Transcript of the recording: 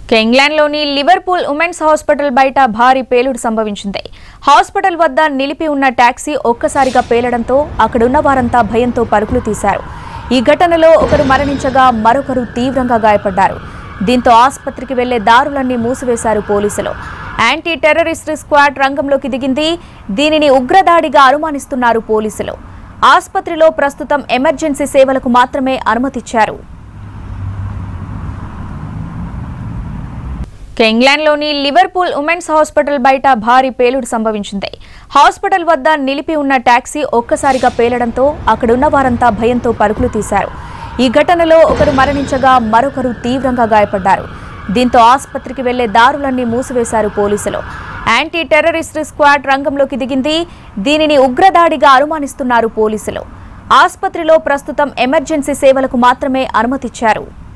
ఇక ఇంగ్లాండ్లోని Liverpool women's hospital బయట భారీ పేలుడు సంభవించింది హాస్పిటల్ వద్ద నిలిపి ఉన్న టాక్సీ ఒక్కసారిగా పేలడంతో అక్కడున్న వారంతా భయంతో పరుగులు తీశారు ఈ ఘటనలో ఒకరు మరణించగా మరొకరు తీవ్రంగా గాయపడ్డారు దీంతో ఆసుపత్రికి వెళ్లే దారులన్నీ మూసివేశారు పోలీసులు యాంటీ టెర్రరిస్ట్ స్క్వాడ్ రంగంలోకి దిగింది దీనిని ఉగ్రదాడిగా అనుమానిస్తున్నారు పోలీసులు ఆసుపత్రిలో ప్రస్తుతం ఎమర్జెన్సీ సేవలకు మాత్రమే అనుమతిచ్చారు ఇక ఇంగ్లాండ్లోని లివర్పూల్ ఉమెన్స్ హాస్పిటల్ బయట భారీ పేలుడు సంభవించింది హాస్పిటల్ వద్ద నిలిపి ఉన్న టాక్సీ ఒక్కసారిగా పేలడంతో అక్కడున్న వారంతా భయంతో పరుగులు తీశారు ఈ ఘటనలో ఒకరు మరణించగా మరొకరు తీవ్రంగా గాయపడ్డారు దీంతో ఆసుపత్రికి వెళ్లే దారులన్నీ మూసివేశారు పోలీసులు యాంటీ టెర్రరిస్ట్ స్క్వాడ్ రంగంలోకి దిగింది దీనిని ఉగ్రదాడిగా అనుమానిస్తున్నారు పోలీసులు ఆసుపత్రిలో ప్రస్తుతం ఎమర్జెన్సీ సేవలకు మాత్రమే అనుమతిచ్చారు